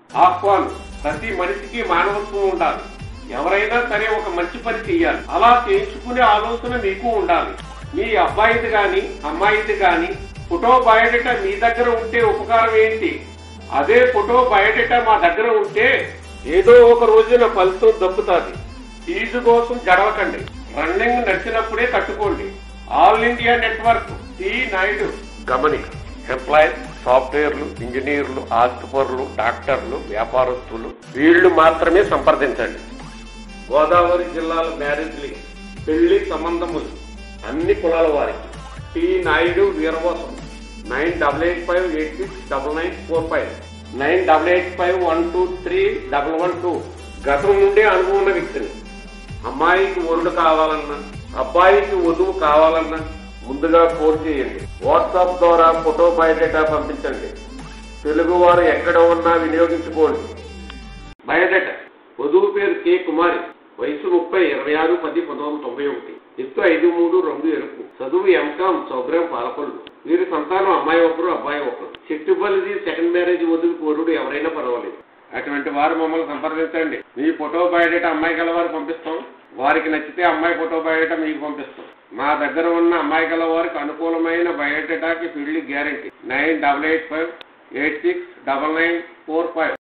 ఆహ్వానం ప్రతి మనిషికి మానవత్వం ఉండాలి ఎవరైనా సరే ఒక మంచి పని చేయాలి అలా చేయించుకునే ఆలోచన మీకు ఉండాలి మీ అబ్బాయిది గాని అమ్మాయిది గాని ఫోటో బయోడేటా మీ దగ్గర ఉంటే ఉపకారం ఏంటి అదే ఫోటో బయోడేటా మా దగ్గర ఉంటే ఏదో ఒక రోజున ఫలితం దక్కుతుంది ఫీజు కోసం జడవకండి రన్నింగ్ నడిచినప్పుడే కట్టుకోండి all India network T Naidu గమనిక ఎంప్లాయీస్ సాఫ్ట్వేర్లు ఇంజనీర్లు ఆస్తిపరులు డాక్టర్లు వ్యాపారస్తులు వీళ్ళు మాత్రమే సంప్రదించండి గోదావరి జిల్లాల మ్యారేజ్లు పెళ్లి సంబంధములు అన్ని కులాల వారికి T Naidu Veeravasaram nine double eight five eight six double nine four five nine double eight five one two three double one two గతం నుండే అనుభవం ఉన్న వ్యక్తిని అమ్మాయికి వరుడు కావాలన్నా అబ్బాయికి వధువు కావాలన్నా ముందుగా ఫోన్ చేయండి వాట్సాప్ ద్వారా ఫోటో బయోడేటా పంపించండి తెలుగు వారు ఎక్కడ ఉన్నా వినియోగించుకోండి బయోడేటా వధువు పేరు కె కుమారి వయసు ముప్పై ఇరవై ఆరు పది పంతొమ్మిది వందల తొంభై ఒకటి ఎత్తు ఐదు మూడు రంగు ఎరుపు చదువు ఎంకామ్ సౌగ్రం పాలకొల్లు వీరి సంతానం అమ్మాయి ఒకరు అబ్బాయి ఒకరు చెట్టుబలిది సెకండ్ మ్యారేజ్ వధువుకి వరుడు ఎవరైనా పర్వాలేదు అటువంటి వారు మమ్మల్ని సంప్రదించండి మీ ఫోటో బయోడేటా అమ్మాయి గల వారు పంపిస్తాం వారికి నచ్చితే అమ్మాయి ఫోటో బయోడేటా మీకు పంపిస్తాం మా దగ్గర ఉన్న అమ్మాయి గల వారికి అనుకూలమైన బయోడేటాకి పెళ్లి guarantee nine double eight five eight six double nine four five